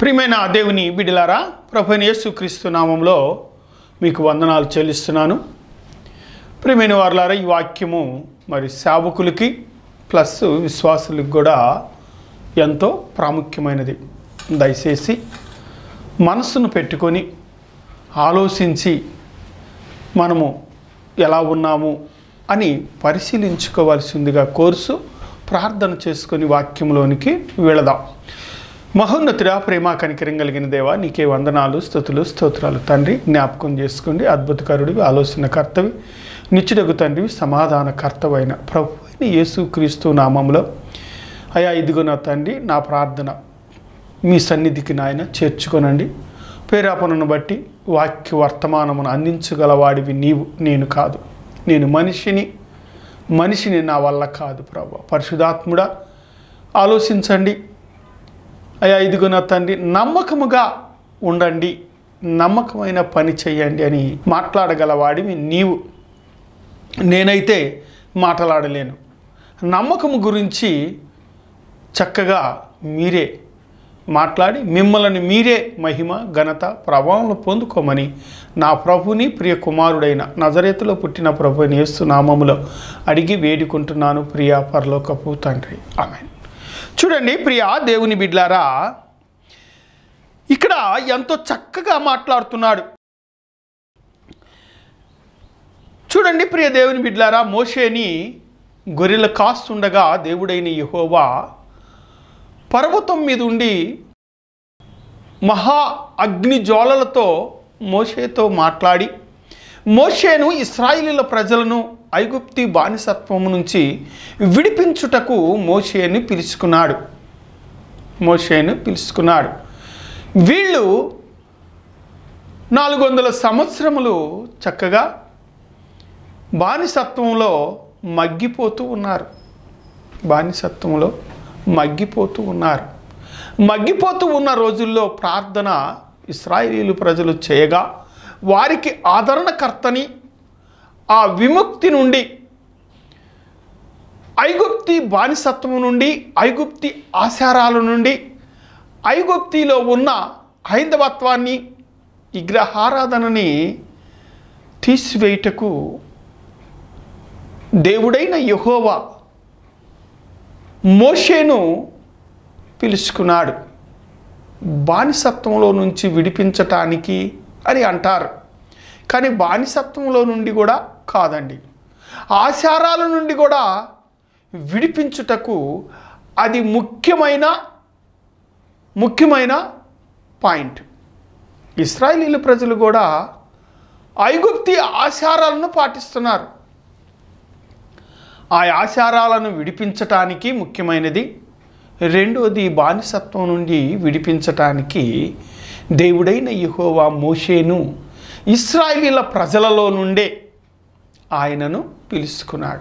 ప్రియమైన దేవుని బిడిలారా ప్రభుని యేసుక్రీస్తు నామంలో మీకు వందనాలు చెల్లిస్తున్నాను ప్రియమైన వారులారా ఈ వాక్యము మరి సేవకులకి ప్లస్ విశ్వాసులకు కూడా ఎంతో ప్రాముఖ్యమైనది దయచేసి మనసును పెట్టుకొని ఆలోచించి మనము ఎలా ఉన్నాము అని పరిశీలించుకోవాల్సిందిగా కోర్సు ప్రార్థన చేసుకొని వాక్యంలోనికి వెళదాం మహోన్నతుడా ప్రేమ కనికరం కలిగిన దేవా నీకే వందనాలు స్థుతులు స్తోత్రాలు తండ్రి జ్ఞాపకం చేసుకోండి అద్భుతకరుడివి ఆలోచన కర్తవి నిత్యుడగు తండ్రివి సమాధాన కర్తవైన ప్రభు అయిన యేసుక్రీస్తు నామంలో అయా ఇదిగో నా తండ్రి నా ప్రార్థన మీ సన్నిధికి నాయన చేర్చుకొనండి పేరాపనను బట్టి వాక్య వర్తమానమును అందించగలవాడివి నీవు నేను కాదు నేను మనిషిని మనిషిని నా వల్ల కాదు ప్రభు పరిశుధాత్ముడా ఆలోచించండి అయ్యా ఇదిగో నా తండ్రి నమ్మకముగా ఉండండి నమ్మకమైన పని చేయండి అని మాట్లాడగలవాడివి నీవు నేనైతే మాట్లాడలేను నమ్మకము గురించి చక్కగా మీరే మాట్లాడి మిమ్మల్ని మీరే మహిమ ఘనత ప్రభావం పొందుకోమని నా ప్రభుని ప్రియ కుమారుడైన నజరేతులో పుట్టిన ప్రభుని యేసు నామములో అడిగి వేడుకుంటున్నాను ప్రియ పరలోకపు తండ్రి ఆమె చూడండి ప్రియ దేవుని బిడ్లారా ఇక్కడ ఎంతో చక్కగా మాట్లాడుతున్నాడు చూడండి ప్రియ దేవుని బిడ్లారా మోషేని గొర్రెలు కాస్తుండగా దేవుడైన యెహోవా పర్వతం మీద ఉండి మహా అగ్ని జ్వాలలతో మోషేతో మాట్లాడి మోషేను ఇస్రాయిలీల ప్రజలను ఐగుప్తి బానిసత్వము నుంచి విడిపించుటకు మోషేని పిలుచుకున్నాడు మోషేను పిలుచుకున్నాడు వీళ్ళు నాలుగు వందల సంవత్సరములు చక్కగా బానిసత్వంలో మగ్గిపోతూ ఉన్నారు బానిసత్వంలో మగ్గిపోతూ ఉన్నారు మగ్గిపోతూ ఉన్న రోజుల్లో ప్రార్థన ఇస్రాయేలీలు ప్రజలు చేయగా వారికి ఆదరణకర్తని ఆ విముక్తి నుండి ఐగుప్తి బానిసత్వం నుండి ఐగుప్తి ఆచారాల నుండి ఐగుప్తిలో ఉన్న హైందవత్వాన్ని విగ్రహారాధనని తీసివేయుటకు దేవుడైన యహోవా మోషేను పిలుచుకున్నాడు బానిసత్వంలో నుంచి విడిపించటానికి అని అంటారు కానీ బానిసత్వంలో నుండి కూడా కాదండి ఆచారాల నుండి కూడా విడిపించుటకు అది ముఖ్యమైన ముఖ్యమైన పాయింట్ ఇస్రాయేలీల ప్రజలు కూడా ఐగుప్తి ఆచారాలను పాటిస్తున్నారు ఆ ఆచారాలను విడిపించటానికి ముఖ్యమైనది రెండోది బానిసత్వం నుండి విడిపించటానికి దేవుడైన యెహోవా మోషేను ఇస్రాయేలీల ప్రజలలో నుండే ఆయనను పిలుచుకున్నాడు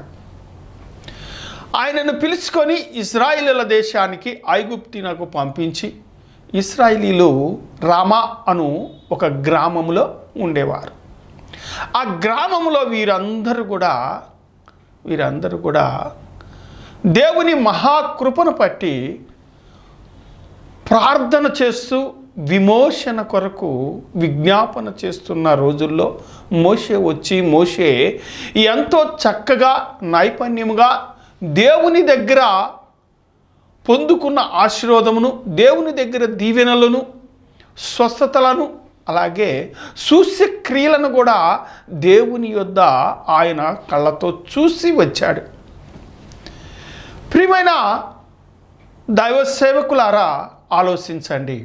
ఆయనను పిలుచుకొని ఇస్రాయిలీల దేశానికి ఐగుప్తినకు పంపించి ఇస్రాయిలీలు రామా అను ఒక గ్రామంలో ఉండేవారు ఆ గ్రామంలో వీరందరూ కూడా వీరందరూ కూడా దేవుని మహాకృపను పట్టి ప్రార్థన చేస్తూ విమోచన కొరకు విజ్ఞాపన చేస్తున్న రోజుల్లో మోషే వచ్చి మోషే ఎంతో చక్కగా నైపుణ్యముగా దేవుని దగ్గర పొందుకున్న ఆశీర్వాదమును దేవుని దగ్గర దీవెనలను స్వస్థతలను అలాగే సూస్యక్రియలను కూడా దేవుని యొద్ద ఆయన కళ్ళతో చూసి వచ్చాడు ప్రియమైన దైవ సేవకులారా ఆలోచించండి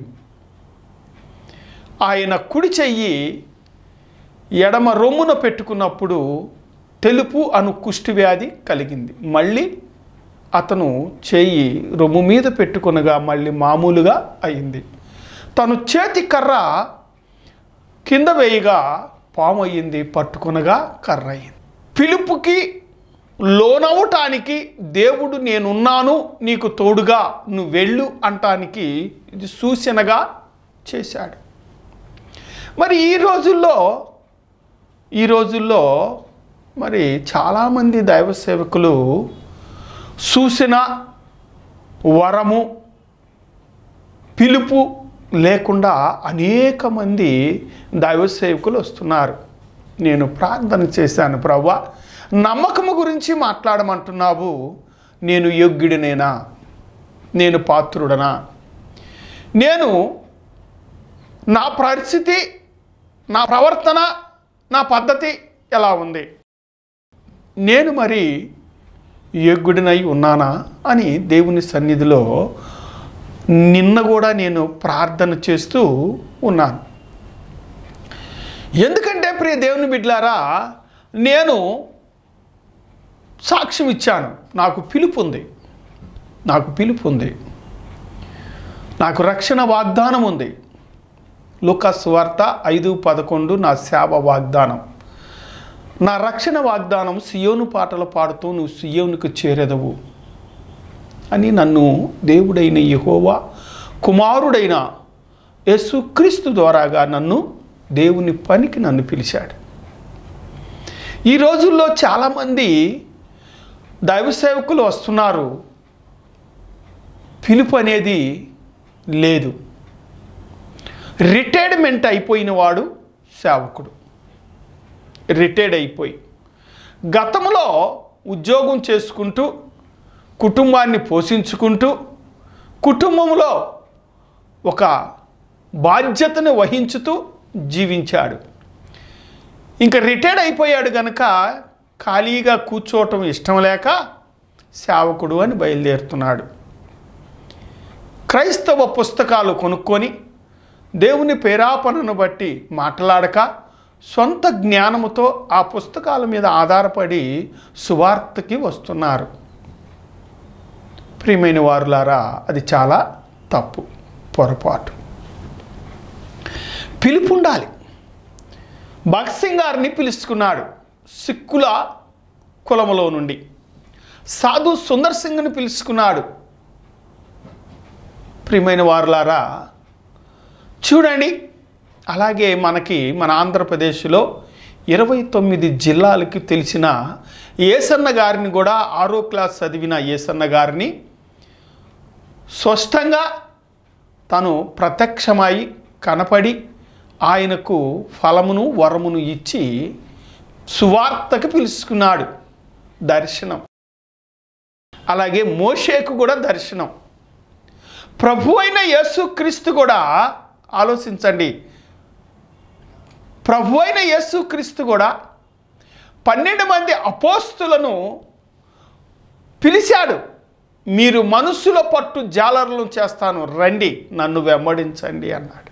ఆయన కుడి చెయ్యి ఎడమ రొమ్మున పెట్టుకున్నప్పుడు తెలుపు అను కుష్టి వ్యాధి కలిగింది మళ్ళీ అతను చెయ్యి రొమ్ము మీద పెట్టుకునగా మళ్ళీ మామూలుగా అయింది తను చేతి కర్ర కింద వేయగా పాము అయ్యింది పట్టుకునగా కర్ర అయింది పిలుపుకి లోనవటానికి దేవుడు నేనున్నాను నీకు తోడుగా నువ్వు వెళ్ళు అంటానికి ఇది సూచనగా చేశాడు మరి ఈ రోజుల్లో ఈ రోజుల్లో మరి చాలామంది దైవ సేవకులు సూచన వరము పిలుపు లేకుండా అనేక మంది దైవ సేవకులు వస్తున్నారు నేను ప్రార్థన చేశాను ప్రవ్వా నమ్మకము గురించి మాట్లాడమంటున్నావు నేను యోగ్యుడినేనా నేను పాత్రుడనా నేను నా పరిస్థితి నా ప్రవర్తన నా పద్ధతి ఎలా ఉంది నేను మరి యోగ్యుడినై ఉన్నానా అని దేవుని సన్నిధిలో నిన్న కూడా నేను ప్రార్థన చేస్తూ ఉన్నాను ఎందుకంటే ప్రియ దేవుని బిడ్లారా నేను సాక్ష్యం ఇచ్చాను నాకు పిలుపు ఉంది నాకు పిలుపు ఉంది నాకు రక్షణ వాగ్దానం ఉంది లుకస్ వార్త ఐదు పదకొండు నా సేవ వాగ్దానం నా రక్షణ వాగ్దానం సియోను పాటలు పాడుతూ నువ్వు సియోనుకు చేరెదవు అని నన్ను దేవుడైన యెహోవా కుమారుడైన యేసుక్రీస్తు ద్వారాగా నన్ను దేవుని పనికి నన్ను పిలిచాడు ఈ రోజుల్లో చాలామంది దైవ సేవకులు వస్తున్నారు పిలుపు అనేది లేదు రిటైర్మెంట్ అయిపోయిన వాడు సేవకుడు రిటైర్డ్ అయిపోయి గతంలో ఉద్యోగం చేసుకుంటూ కుటుంబాన్ని పోషించుకుంటూ కుటుంబంలో ఒక బాధ్యతను వహించుతూ జీవించాడు ఇంకా రిటైర్డ్ అయిపోయాడు కనుక ఖాళీగా కూర్చోవటం ఇష్టం లేక సేవకుడు అని బయలుదేరుతున్నాడు క్రైస్తవ పుస్తకాలు కొనుక్కొని దేవుని పేరాపనను బట్టి మాట్లాడక సొంత జ్ఞానముతో ఆ పుస్తకాల మీద ఆధారపడి సువార్తకి వస్తున్నారు ప్రియమైన వారులారా అది చాలా తప్పు పొరపాటు పిలుపు ఉండాలి భగత్ సింగ్ గారిని పిలుచుకున్నాడు సిక్కుల కులములో నుండి సాధు సుందర్ సింగ్ని పిలుచుకున్నాడు ప్రియమైన వారులారా చూడండి అలాగే మనకి మన ఆంధ్రప్రదేశ్లో ఇరవై తొమ్మిది జిల్లాలకి తెలిసిన ఏసన్న గారిని కూడా ఆరో క్లాస్ చదివిన ఏసన్న గారిని స్పష్టంగా తను ప్రత్యక్షమై కనపడి ఆయనకు ఫలమును వరమును ఇచ్చి సువార్తకు పిలుచుకున్నాడు దర్శనం అలాగే మోషేకు కూడా దర్శనం ప్రభు అయిన యేసుక్రీస్తు కూడా ఆలోచించండి ప్రభు అయిన యేసుక్రీస్తు కూడా పన్నెండు మంది అపోస్తులను పిలిచాడు మీరు మనుషుల పట్టు జాలర్లను చేస్తాను రండి నన్ను వెంబడించండి అన్నాడు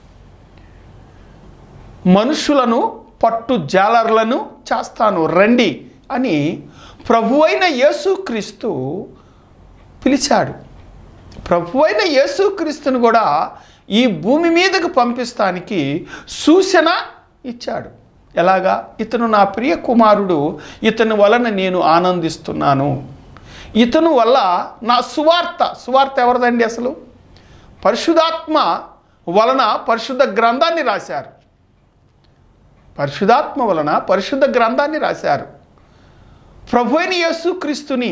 మనుషులను పట్టు జాలర్లను చేస్తాను రండి అని ప్రభు అయిన యేసుక్రీస్తు పిలిచాడు ప్రభు అయిన యేసుక్రీస్తుని కూడా ఈ భూమి మీదకు పంపిస్తానికి సూచన ఇచ్చాడు ఎలాగా ఇతను నా ప్రియ కుమారుడు ఇతని వలన నేను ఆనందిస్తున్నాను ఇతను వల్ల నా సువార్త సువార్త ఎవరిదండి అసలు పరిశుధాత్మ వలన పరిశుద్ధ గ్రంథాన్ని రాశారు పరిశుధాత్మ వలన పరిశుద్ధ గ్రంథాన్ని రాశారు ప్రభు అయిన యేసుక్రీస్తుని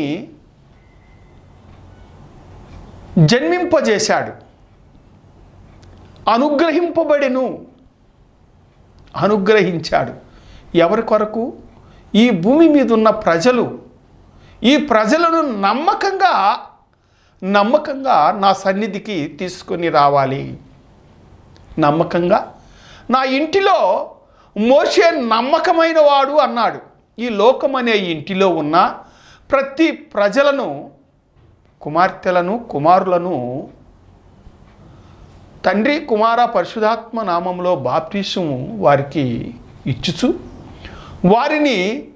జన్మింపజేశాడు అనుగ్రహింపబడెను అనుగ్రహించాడు ఎవరి కొరకు ఈ భూమి మీద ఉన్న ప్రజలు ఈ ప్రజలను నమ్మకంగా నమ్మకంగా నా సన్నిధికి తీసుకొని రావాలి నమ్మకంగా నా ఇంటిలో మోసే నమ్మకమైన వాడు అన్నాడు ఈ లోకం అనే ఇంటిలో ఉన్న ప్రతి ప్రజలను కుమార్తెలను కుమారులను తండ్రి కుమార పరిశుధాత్మ నామంలో బాప్టిసం వారికి ఇచ్చుచు వారిని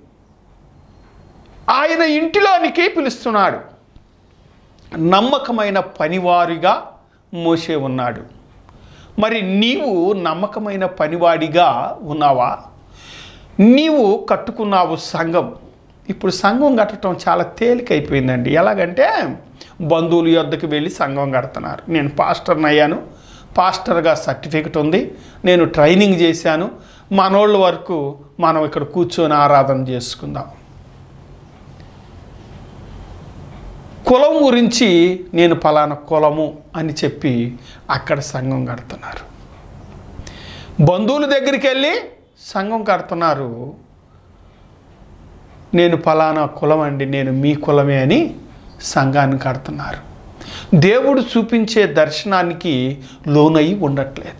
ఆయన ఇంటిలోనికి పిలుస్తున్నాడు నమ్మకమైన పనివారిగా మోసే ఉన్నాడు మరి నీవు నమ్మకమైన పనివాడిగా ఉన్నావా నీవు కట్టుకున్నావు సంఘం ఇప్పుడు సంఘం కట్టడం చాలా తేలికైపోయిందండి ఎలాగంటే బంధువుల యొద్దకు వెళ్ళి సంఘం కడుతున్నారు నేను పాస్టర్ని అయ్యాను పాస్టర్గా సర్టిఫికెట్ ఉంది నేను ట్రైనింగ్ చేశాను మనోళ్ళ వరకు మనం ఇక్కడ కూర్చొని ఆరాధన చేసుకుందాం కులం గురించి నేను ఫలానా కులము అని చెప్పి అక్కడ సంఘం కడుతున్నారు బంధువుల దగ్గరికి వెళ్ళి సంఘం కడుతున్నారు నేను ఫలానా కులం అండి నేను మీ కులమే అని సంఘాన్ని కడుతున్నారు దేవుడు చూపించే దర్శనానికి లోనై ఉండట్లేదు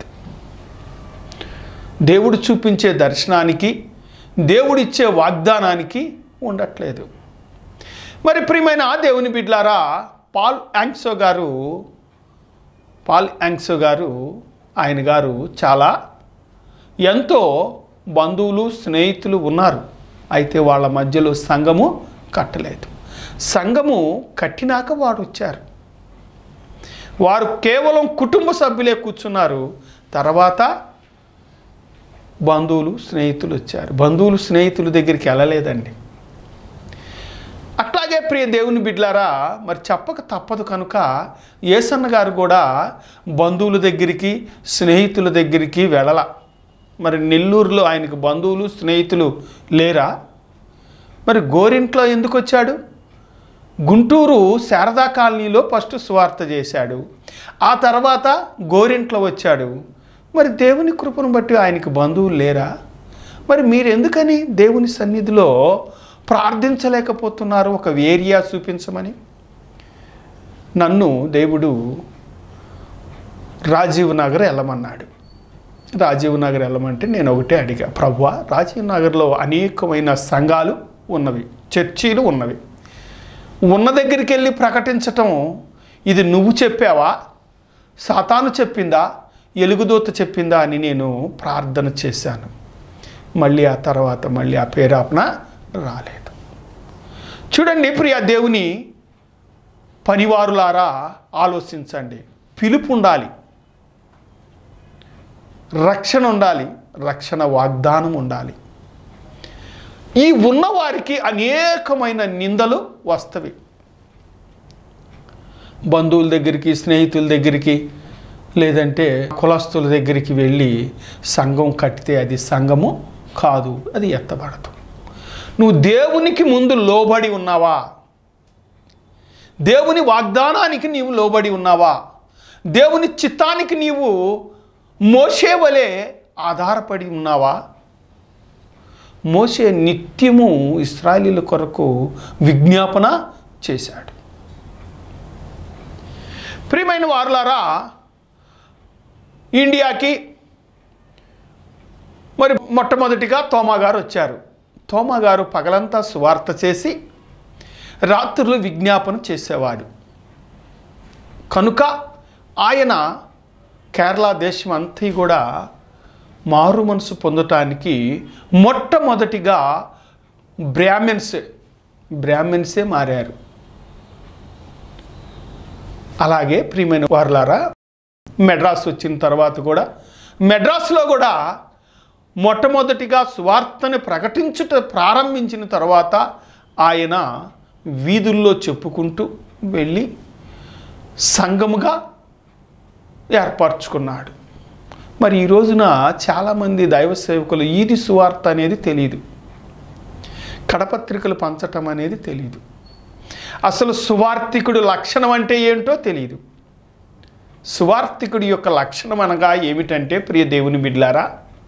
దేవుడు చూపించే దర్శనానికి దేవుడిచ్చే వాగ్దానానికి ఉండట్లేదు మరి ప్రియమైన దేవుని బిడ్లారా పాల్ యాంక్సో గారు పాల్ యాంక్సో గారు ఆయన గారు చాలా ఎంతో బంధువులు స్నేహితులు ఉన్నారు అయితే వాళ్ళ మధ్యలో సంఘము కట్టలేదు సంఘము కట్టినాక వాడు వచ్చారు వారు కేవలం కుటుంబ సభ్యులే కూర్చున్నారు తర్వాత బంధువులు స్నేహితులు వచ్చారు బంధువులు స్నేహితుల దగ్గరికి వెళ్ళలేదండి అట్లాగే ప్రియ దేవుని బిడ్లారా మరి చెప్పక తప్పదు కనుక ఏసన్న గారు కూడా బంధువుల దగ్గరికి స్నేహితుల దగ్గరికి వెళ్ళల మరి నెల్లూరులో ఆయనకు బంధువులు స్నేహితులు లేరా మరి గోరింట్లో ఎందుకు వచ్చాడు గుంటూరు శారదా కాలనీలో ఫస్ట్ స్వార్థ చేశాడు ఆ తర్వాత గోరింట్లో వచ్చాడు మరి దేవుని కృపను బట్టి ఆయనకు బంధువులు లేరా మరి మీరు ఎందుకని దేవుని సన్నిధిలో ప్రార్థించలేకపోతున్నారు ఒక ఏరియా చూపించమని నన్ను దేవుడు రాజీవ్ నగర్ వెళ్ళమన్నాడు రాజీవ్ నగర్ వెళ్ళమంటే నేను ఒకటే అడిగా ప్రవ్వా రాజీవ్ నగర్లో అనేకమైన సంఘాలు ఉన్నవి చర్చీలు ఉన్నవి ఉన్న దగ్గరికి వెళ్ళి ప్రకటించటం ఇది నువ్వు చెప్పావా సాతాను చెప్పిందా ఎలుగుదూత చెప్పిందా అని నేను ప్రార్థన చేశాను మళ్ళీ ఆ తర్వాత మళ్ళీ ఆ పేరాపన రాలేదు చూడండి ప్రియ దేవుని పనివారులారా ఆలోచించండి పిలుపు ఉండాలి రక్షణ ఉండాలి రక్షణ వాగ్దానం ఉండాలి ఈ ఉన్నవారికి అనేకమైన నిందలు వస్తవి బంధువుల దగ్గరికి స్నేహితుల దగ్గరికి లేదంటే కులస్తుల దగ్గరికి వెళ్ళి సంఘం కట్టితే అది సంఘము కాదు అది ఎత్తబడదు నువ్వు దేవునికి ముందు లోబడి ఉన్నావా దేవుని వాగ్దానానికి నీవు లోబడి ఉన్నావా దేవుని చిత్తానికి నీవు మోసే వలె ఆధారపడి ఉన్నావా మోసే నిత్యము ఇస్రాయలీల కొరకు విజ్ఞాపన చేశాడు ప్రియమైన వారులారా ఇండియాకి మరి మొట్టమొదటిగా తోమా గారు వచ్చారు తోమా గారు పగలంతా సువార్త చేసి రాత్రులు విజ్ఞాపన చేసేవాడు కనుక ఆయన కేరళ దేశం అంతా కూడా మారు మనసు పొందటానికి మొట్టమొదటిగా బ్రాహ్మిన్స్ బ్రాహ్మిన్సే మారారు అలాగే ప్రియమైన వారులారా మెడ్రాస్ వచ్చిన తర్వాత కూడా మెడ్రాస్లో కూడా మొట్టమొదటిగా సువార్తని ప్రకటించుట ప్రారంభించిన తర్వాత ఆయన వీధుల్లో చెప్పుకుంటూ వెళ్ళి సంఘముగా ఏర్పరచుకున్నాడు మరి ఈ రోజున చాలామంది దైవ సేవకులు ఈది సువార్త అనేది తెలియదు కడపత్రికలు పంచటం అనేది తెలియదు అసలు సువార్థికుడు లక్షణం అంటే ఏంటో తెలియదు సువార్థికుడి యొక్క లక్షణం అనగా ఏమిటంటే ప్రియ దేవుని బిడ్లారా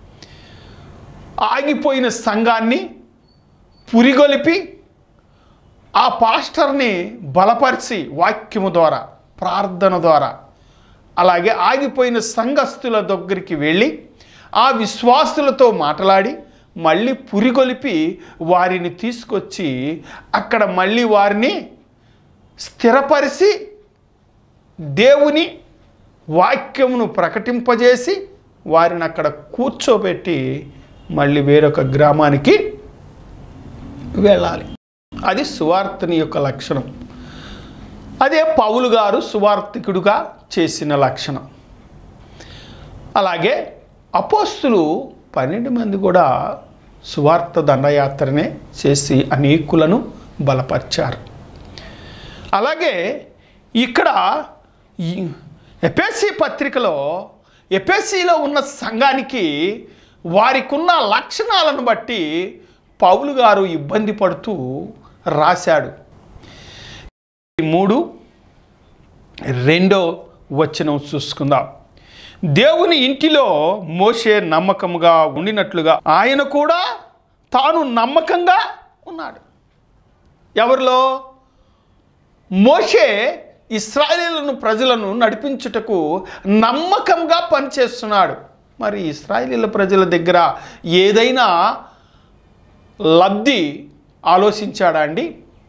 ఆగిపోయిన సంఘాన్ని పురిగొలిపి ఆ పాస్టర్ని బలపరిచి వాక్యము ద్వారా ప్రార్థన ద్వారా అలాగే ఆగిపోయిన సంఘస్థుల దగ్గరికి వెళ్ళి ఆ విశ్వాసులతో మాట్లాడి మళ్ళీ పురిగొలిపి వారిని తీసుకొచ్చి అక్కడ మళ్ళీ వారిని స్థిరపరిచి దేవుని వాక్యమును ప్రకటింపజేసి వారిని అక్కడ కూర్చోబెట్టి మళ్ళీ వేరొక గ్రామానికి వెళ్ళాలి అది సువార్తని యొక్క లక్షణం అదే పౌలు గారు సువార్థికుడుగా చేసిన లక్షణం అలాగే అపోస్తులు పన్నెండు మంది కూడా సువార్త దండయాత్రనే చేసి అనేకులను బలపరిచారు అలాగే ఇక్కడ ఈ ఎపిఎస్సి పత్రికలో ఎపిఎస్సిలో ఉన్న సంఘానికి వారికి ఉన్న లక్షణాలను బట్టి పౌలు గారు ఇబ్బంది పడుతూ రాశాడు మూడు రెండో వచనం చూసుకుందాం దేవుని ఇంటిలో మోషే నమ్మకముగా ఉండినట్లుగా ఆయన కూడా తాను నమ్మకంగా ఉన్నాడు ఎవరిలో మోషే ఇస్రాయేలీలను ప్రజలను నడిపించుటకు నమ్మకంగా పనిచేస్తున్నాడు మరి ఇస్రాయేలీల ప్రజల దగ్గర ఏదైనా లబ్ధి ఆలోచించాడా అండి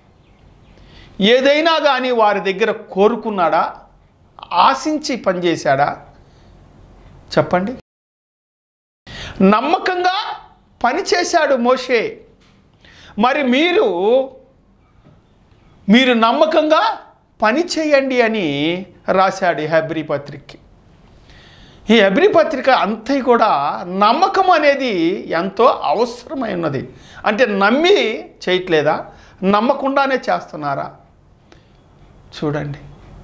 ఏదైనా కానీ వారి దగ్గర కోరుకున్నాడా ఆశించి పనిచేశాడా చెప్పండి నమ్మకంగా పనిచేశాడు మోషే మరి మీరు మీరు నమ్మకంగా పని చేయండి అని రాశాడు ఈ హెబ్రి పత్రికకి ఈ హెబ్రి పత్రిక అంతా కూడా నమ్మకం అనేది ఎంతో అవసరమై ఉన్నది అంటే నమ్మి చేయట్లేదా నమ్మకుండానే చేస్తున్నారా చూడండి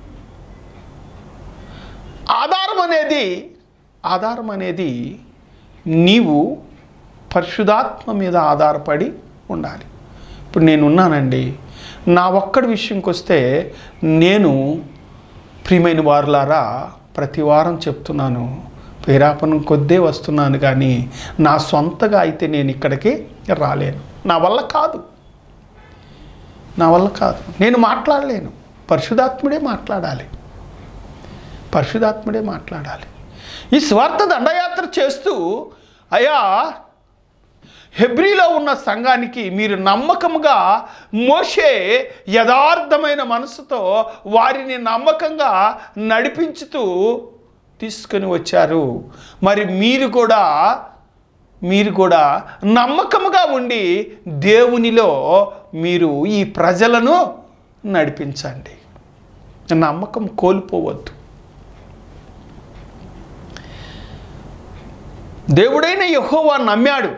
ఆధారం అనేది ఆధారం అనేది నీవు పరిశుధాత్మ మీద ఆధారపడి ఉండాలి ఇప్పుడు నేను ఉన్నానండి నా ఒక్కడి విషయంకి వస్తే నేను ప్రియమైన వారులారా ప్రతి వారం చెప్తున్నాను పేరాపనం కొద్దే వస్తున్నాను కానీ నా సొంతగా అయితే నేను ఇక్కడికి రాలేను నా వల్ల కాదు నా వల్ల కాదు నేను మాట్లాడలేను పరిశుధాత్ముడే మాట్లాడాలి పరిశుధాత్ముడే మాట్లాడాలి ఈ స్వార్థ దండయాత్ర చేస్తూ అయ్యా హెబ్రిలో ఉన్న సంఘానికి మీరు నమ్మకముగా మోషే యథార్థమైన మనసుతో వారిని నమ్మకంగా నడిపించుతూ తీసుకొని వచ్చారు మరి మీరు కూడా మీరు కూడా నమ్మకముగా ఉండి దేవునిలో మీరు ఈ ప్రజలను నడిపించండి నమ్మకం కోల్పోవద్దు దేవుడైన యెహోవా నమ్మాడు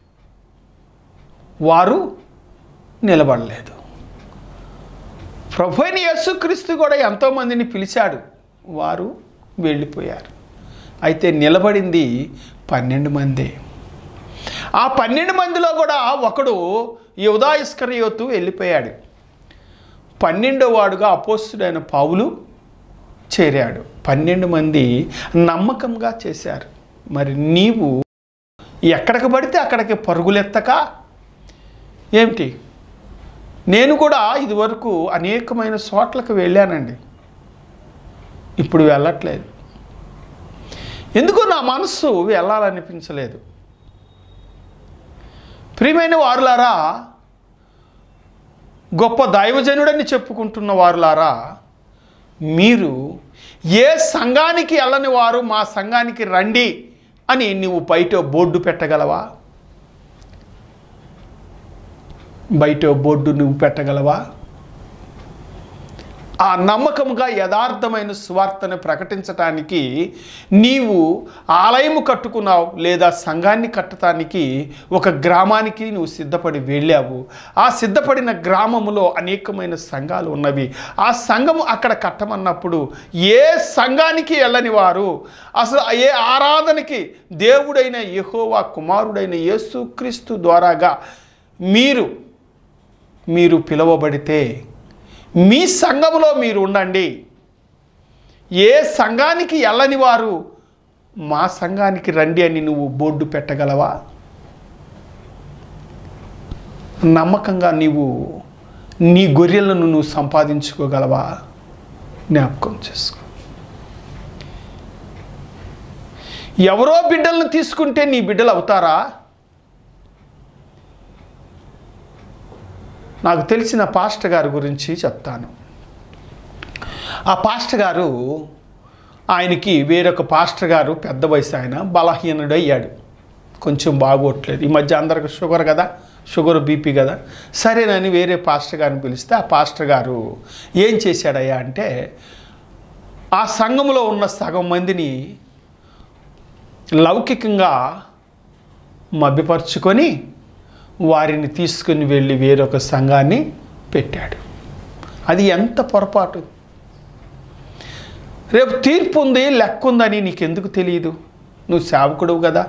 వారు నిలబడలేదు ప్రభు అయిన యేసుక్రీస్తు కూడా ఎంతోమందిని పిలిచాడు వారు వెళ్ళిపోయారు అయితే నిలబడింది పన్నెండు మందే ఆ పన్నెండు మందిలో కూడా ఒకడు యువదా ఇస్కరియోతు వెళ్ళిపోయాడు పన్నెండో వాడుగా అపోస్తుడైన పావులు చేరాడు పన్నెండు మంది నమ్మకంగా చేశారు మరి నీవు ఎక్కడికి పడితే అక్కడికి పరుగులెత్తక ఏమిటి నేను కూడా ఇదివరకు అనేకమైన చోట్లకు వెళ్ళానండి ఇప్పుడు వెళ్ళట్లేదు ఎందుకో నా మనస్సు వెళ్ళాలనిపించలేదు ప్రియమైన వారులారా గొప్ప దైవజనుడని చెప్పుకుంటున్న వారులారా మీరు ఏ సంఘానికి వెళ్ళని వారు మా సంఘానికి రండి అని నువ్వు బయట బోర్డు పెట్టగలవా బయట బోర్డు నువ్వు పెట్టగలవా ఆ నమ్మకముగా యథార్థమైన స్వార్థను ప్రకటించటానికి నీవు ఆలయము కట్టుకున్నావు లేదా సంఘాన్ని కట్టడానికి ఒక గ్రామానికి నువ్వు సిద్ధపడి వెళ్ళావు ఆ సిద్ధపడిన గ్రామములో అనేకమైన సంఘాలు ఉన్నవి ఆ సంఘము అక్కడ కట్టమన్నప్పుడు ఏ సంఘానికి వెళ్ళని వారు అసలు ఏ ఆరాధనకి దేవుడైన యెహోవా కుమారుడైన యేసుక్రీస్తు ద్వారాగా మీరు మీరు పిలువబడితే మీ సంఘములో మీరు ఉండండి ఏ సంఘానికి వెళ్ళని వారు మా సంఘానికి రండి అని నువ్వు బోర్డు పెట్టగలవా నమ్మకంగా నీవు నీ గొర్రెలను నువ్వు సంపాదించుకోగలవా జ్ఞాపకం చేసుకో ఎవరో బిడ్డలను తీసుకుంటే నీ బిడ్డలు అవుతారా నాకు తెలిసిన పాస్టర్ గారి గురించి చెప్తాను ఆ పాస్టర్ గారు ఆయనకి వేరొక పాస్టర్ గారు పెద్ద వయసు ఆయన బలహీనుడు అయ్యాడు కొంచెం బాగోట్లేదు ఈ మధ్య అందరికి షుగర్ కదా షుగర్ బీపీ కదా సరేనని వేరే పాస్టర్ గారిని పిలిస్తే ఆ పాస్టర్ గారు ఏం చేశాడయ్యా అంటే ఆ సంఘంలో ఉన్న సగం మందిని లౌకికంగా మభ్యపరుచుకొని వారిని తీసుకుని వెళ్ళి వేరొక సంఘాన్ని పెట్టాడు అది ఎంత పొరపాటు రేపు తీర్పు ఉంది లెక్క ఉందని నీకెందుకు తెలియదు నువ్వు సేవకుడువు కదా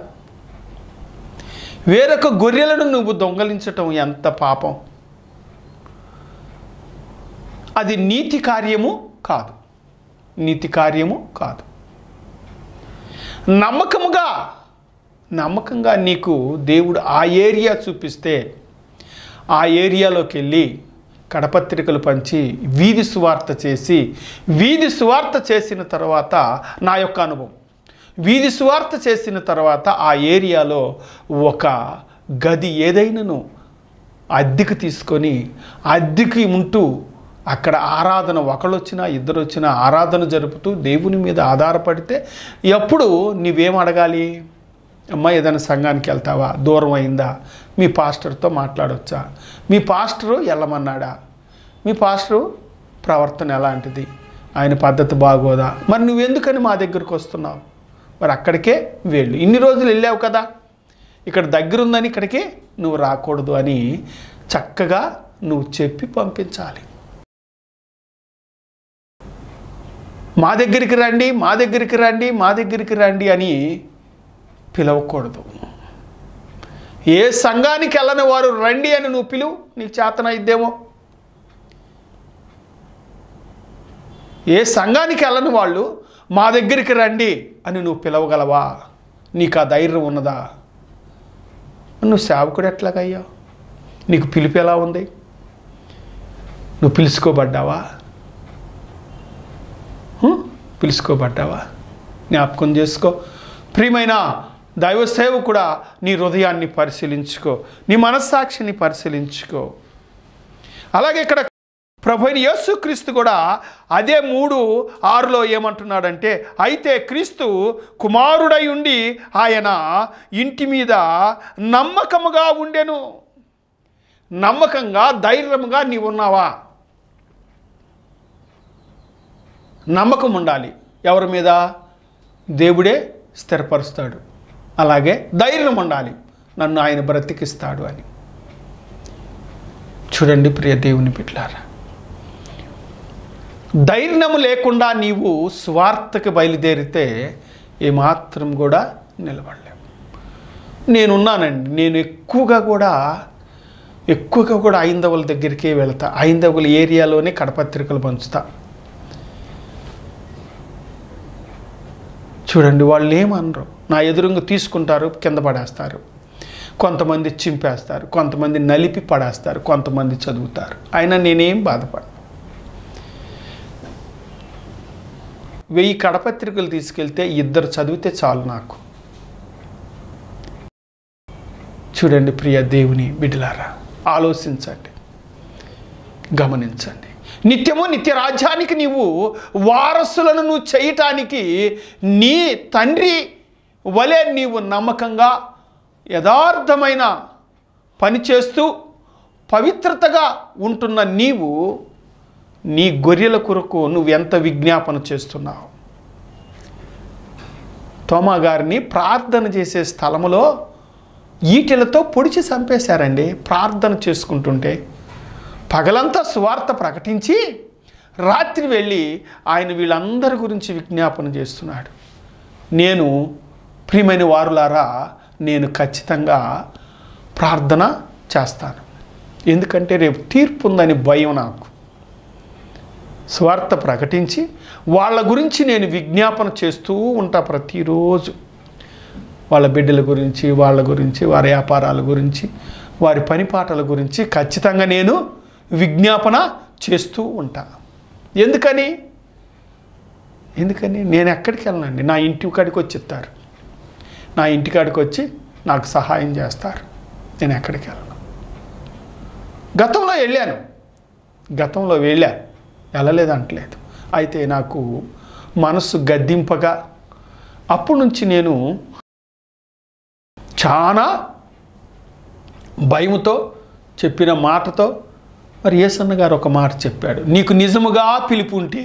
వేరొక గొర్రెలను నువ్వు దొంగలించటం ఎంత పాపం అది నీతి కార్యము కాదు నీతి కార్యము కాదు నమ్మకముగా నమ్మకంగా నీకు దేవుడు ఆ ఏరియా చూపిస్తే ఆ ఏరియాలోకి వెళ్ళి కడపత్రికలు పంచి వీధి సువార్త చేసి వీధి సువార్త చేసిన తర్వాత నా యొక్క అనుభవం వీధి సువార్త చేసిన తర్వాత ఆ ఏరియాలో ఒక గది ఏదైనాను అద్దెకు తీసుకొని అద్దెకి ఉంటూ అక్కడ ఆరాధన ఒకళ్ళు వచ్చినా ఇద్దరు వచ్చినా ఆరాధన జరుపుతూ దేవుని మీద ఆధారపడితే ఎప్పుడు నీవేం అడగాలి అమ్మ ఏదైనా సంఘానికి వెళ్తావా దూరం అయిందా మీ పాస్టర్తో మాట్లాడవచ్చా మీ పాస్టరు వెళ్ళమన్నాడా మీ పాస్టరు ప్రవర్తన ఎలాంటిది ఆయన పద్ధతి బాగోదా మరి నువ్వెందుకని మా దగ్గరకు వస్తున్నావు మరి అక్కడికే వెళ్ళు ఇన్ని రోజులు వెళ్ళావు కదా ఇక్కడ దగ్గరుందని ఇక్కడికి నువ్వు రాకూడదు అని చక్కగా నువ్వు చెప్పి పంపించాలి మా దగ్గరికి రండి మా దగ్గరికి రండి మా దగ్గరికి రండి అని పిలవకూడదు ఏ సంఘానికి వెళ్ళని వారు రండి అని నువ్వు పిలువు నీకు చేతన ఇద్దేమో ఏ సంఘానికి వెళ్ళని వాళ్ళు మా దగ్గరికి రండి అని నువ్వు పిలవగలవా నీకు ఆ ధైర్యం ఉన్నదా నువ్వు సేవకుడు ఎట్లాగయ్యావు నీకు పిలుపు ఎలా ఉంది నువ్వు పిలుచుకోబడ్డావా హ్మ్? పిలుచుకోబడ్డావా జ్ఞాపకం చేసుకో ప్రియమైన దైవ సేవ కూడా నీ హృదయాన్ని పరిశీలించుకో నీ మనస్సాక్షిని పరిశీలించుకో అలాగే ఇక్కడ ప్రభు అయిన యేసుక్రీస్తు కూడా అదే మూడు ఆరులో ఏమంటున్నాడంటే అయితే క్రీస్తు కుమారుడై ఉండి ఆయన ఇంటి మీద నమ్మకముగా ఉండెను నమ్మకంగా ధైర్యముగా నీవు ఉన్నావా నమ్మకం ఉండాలి ఎవరి మీద దేవుడే స్థిరపరుస్తాడు అలాగే ధైర్యం ఉండాలి నన్ను ఆయన బ్రతికిస్తాడు అని చూడండి ప్రియ దేవుని బిడ్లారా ధైర్యం లేకుండా నీవు స్వార్థకి బయలుదేరితే ఏమాత్రం కూడా నిలబడలేవు నేనున్నానండి నేను ఎక్కువగా కూడా ఎక్కువగా కూడా ఐందవుల దగ్గరికే వెళ్తా ఐందవుల ఏరియాలోనే కడపత్రికలు పంచుతా చూడండి వాళ్ళు ఏమనరు నా ఎదురుంగా తీసుకుంటారు కింద పడేస్తారు కొంతమంది చింపేస్తారు కొంతమంది నలిపి పడేస్తారు కొంతమంది చదువుతారు అయినా నేనేం బాధపడను వెయ్యి కడపత్రికలు తీసుకెళ్తే ఇద్దరు చదివితే చాలు నాకు చూడండి ప్రియ దేవుని బిడ్డలారా ఆలోచించండి గమనించండి నిత్యము నిత్య రాజ్యానికి నీవు వారసులను నువ్వు చేయటానికి నీ తండ్రి వలె నీవు నమ్మకంగా యథార్థమైన పని చేస్తూ పవిత్రతగా ఉంటున్న నీవు నీ గొర్రెల కొరకు నువ్వు ఎంత విజ్ఞాపన చేస్తున్నావు తోమా గారిని ప్రార్థన చేసే స్థలములో ఈటెలతో పొడిచి చంపేశారండి ప్రార్థన చేసుకుంటుంటే పగలంతా సువార్త ప్రకటించి రాత్రి వెళ్ళి ఆయన వీళ్ళందరి గురించి విజ్ఞాపన చేస్తున్నాడు నేను ప్రియమైన వారులారా నేను ఖచ్చితంగా ప్రార్థన చేస్తాను ఎందుకంటే రేపు తీర్పు ఉందని భయం నాకు స్వార్థ ప్రకటించి వాళ్ళ గురించి నేను విజ్ఞాపన చేస్తూ ఉంటా ప్రతిరోజు వాళ్ళ బిడ్డల గురించి వాళ్ళ గురించి వారి వ్యాపారాల గురించి వారి పనిపాటల గురించి ఖచ్చితంగా నేను విజ్ఞాపన చేస్తూ ఉంటా ఎందుకని ఎందుకని నేను ఎక్కడికి వెళ్ళనండి నా ఇంటి కాడికి వచ్చి ఇస్తారు నా ఇంటి కాడికి వచ్చి నాకు సహాయం చేస్తారు నేను ఎక్కడికి వెళ్ళను గతంలో వెళ్ళాను గతంలో వెళ్ళా వెళ్ళలేదు అంటలేదు అయితే నాకు మనసు గద్దింపగా అప్పటి నుంచి నేను చాలా భయముతో చెప్పిన మాటతో మరి ఏసన్న గారు ఒక మాట చెప్పాడు నీకు నిజముగా పిలుపు ఉంటే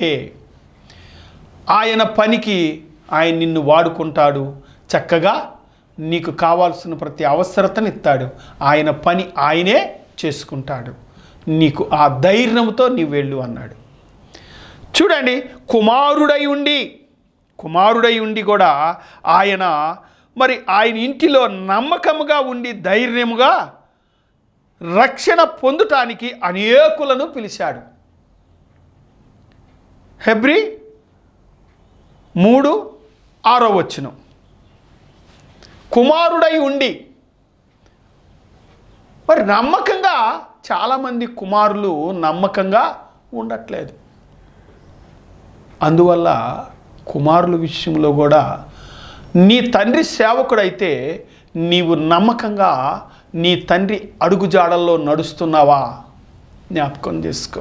ఆయన పనికి ఆయన నిన్ను వాడుకుంటాడు చక్కగా నీకు కావాల్సిన ప్రతి అవసరతను ఇస్తాడు ఆయన పని ఆయనే చేసుకుంటాడు నీకు ఆ ధైర్యంతో నీవు వెళ్ళు అన్నాడు చూడండి కుమారుడై ఉండి కుమారుడై ఉండి కూడా ఆయన మరి ఆయన ఇంటిలో నమ్మకముగా ఉండి ధైర్యముగా రక్షణ పొందుటానికి అనేకులను పిలిచాడు హెబ్రి మూడు ఆరో వచ్చును కుమారుడై ఉండి మరి నమ్మకంగా చాలామంది కుమారులు నమ్మకంగా ఉండట్లేదు అందువల్ల కుమారుల విషయంలో కూడా నీ తండ్రి సేవకుడైతే నీవు నమ్మకంగా నీ తండ్రి అడుగుజాడల్లో నడుస్తున్నావా జ్ఞాపకం చేసుకో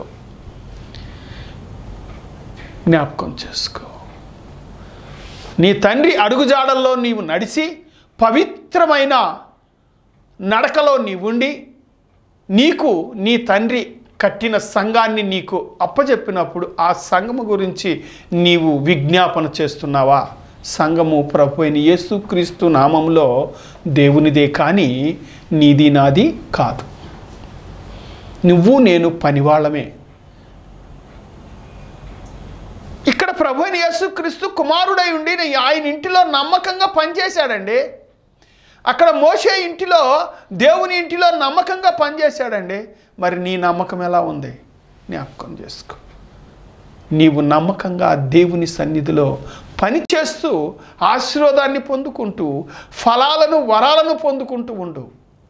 జ్ఞాపకం చేసుకో నీ తండ్రి అడుగుజాడల్లో నీవు నడిచి పవిత్రమైన నడకలో నీవుండి నీకు నీ తండ్రి కట్టిన సంఘాన్ని నీకు అప్పచెప్పినప్పుడు ఆ సంఘము గురించి నీవు విజ్ఞాపన చేస్తున్నావా సంఘము ప్రభు అయిన యేసుక్రీస్తు నామంలో దేవునిదే కానీ నీది నాది కాదు నువ్వు నేను పనివాళ్ళమే ఇక్కడ ప్రభు అయిన యేసుక్రీస్తు కుమారుడై ఉండి నీ ఆయన ఇంటిలో నమ్మకంగా పనిచేశాడండి అక్కడ మోసే ఇంటిలో దేవుని ఇంటిలో నమ్మకంగా పనిచేశాడండి మరి నీ నమ్మకం ఎలా ఉంది జ్ఞాపకం చేసుకో నీవు నమ్మకంగా దేవుని సన్నిధిలో పని చేస్తూ ఆశీర్వాదాన్ని పొందుకుంటూ ఫలాలను వరాలను పొందుకుంటూ ఉండు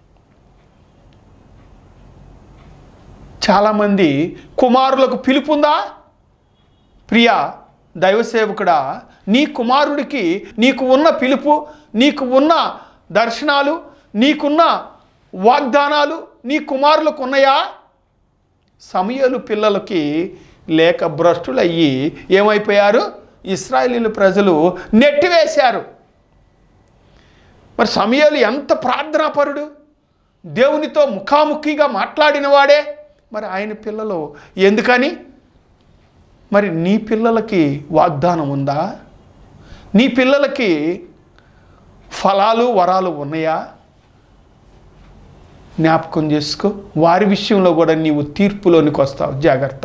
చాలామంది కుమారులకు పిలుపుందా ప్రియా దైవసేవకుడా నీ కుమారుడికి నీకు ఉన్న పిలుపు నీకు ఉన్న దర్శనాలు నీకున్న వాగ్దానాలు నీ కుమారులకు ఉన్నాయా సమయలు పిల్లలకి లేక భ్రష్టులయ్యి ఏమైపోయారు ఇస్రాయేలీల ప్రజలు నెట్టివేశారు మరి సమయాలు ఎంత ప్రార్థనాపరుడు దేవునితో ముఖాముఖిగా మాట్లాడిన వాడే మరి ఆయన పిల్లలు ఎందుకని మరి నీ పిల్లలకి వాగ్దానం ఉందా నీ పిల్లలకి ఫలాలు వరాలు ఉన్నాయా జ్ఞాపకం చేసుకో వారి విషయంలో కూడా నీవు తీర్పులోనికి వస్తావు జాగ్రత్త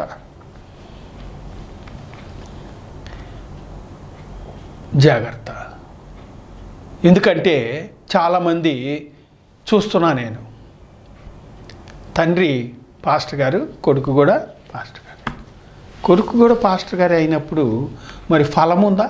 జాగ్రత్త ఎందుకంటే చాలామంది చూస్తున్నా నేను తండ్రి పాస్టర్ గారు కొడుకు కూడా పాస్టర్ గారు కొడుకు కూడా పాస్టర్ గారు అయినప్పుడు మరి ఫలం ఉందా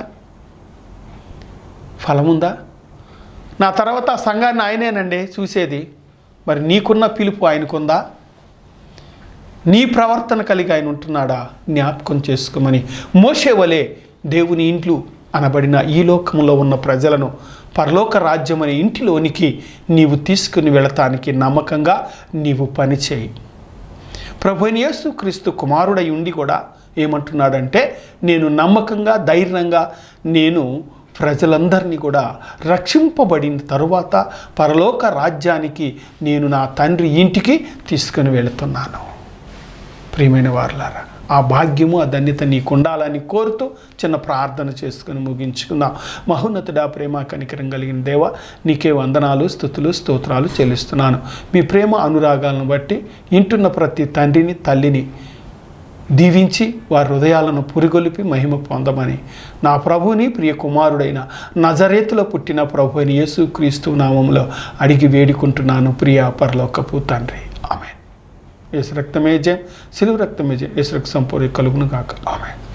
ఫలం ఉందా నా తర్వాత ఆ సంఘాన్ని ఆయనేనండి చూసేది మరి నీకున్న పిలుపు ఆయనకుందా నీ ప్రవర్తన కలిగి ఆయన ఉంటున్నాడా జ్ఞాపకం చేసుకోమని మోసేవలే దేవుని ఇంట్లు అనబడిన ఈ లోకంలో ఉన్న ప్రజలను పరలోక రాజ్యం అనే ఇంటిలోనికి నీవు తీసుకుని వెళతానికి నమ్మకంగా నీవు పనిచేయి ప్రభుని యేసు క్రీస్తు కుమారుడై ఉండి కూడా ఏమంటున్నాడంటే నేను నమ్మకంగా ధైర్యంగా నేను ప్రజలందరినీ కూడా రక్షింపబడిన తరువాత పరలోక రాజ్యానికి నేను నా తండ్రి ఇంటికి తీసుకుని వెళుతున్నాను ప్రియమైన వారులారా ఆ భాగ్యము ఆ ధన్యత నీకు ఉండాలని కోరుతూ చిన్న ప్రార్థన చేసుకుని ముగించుకుందాం మహోన్నతుడా ప్రేమ కనికరం కలిగిన దేవ నీకే వందనాలు స్థుతులు స్తోత్రాలు చెల్లిస్తున్నాను మీ ప్రేమ అనురాగాలను బట్టి ఇంటున్న ప్రతి తండ్రిని తల్లిని దీవించి వారి హృదయాలను పురిగొలిపి మహిమ పొందమని నా ప్రభుని ప్రియ కుమారుడైన నజరేతులో పుట్టిన ప్రభు అని యేసు క్రీస్తు నామంలో అడిగి వేడుకుంటున్నాను ప్రియ పరలోకపు తండ్రి ఆమె యేసు రక్తమే జయం సిలువు రక్తమే జయం యేసు రక్త సంపూర్ణ కలుగును కాక ఆమె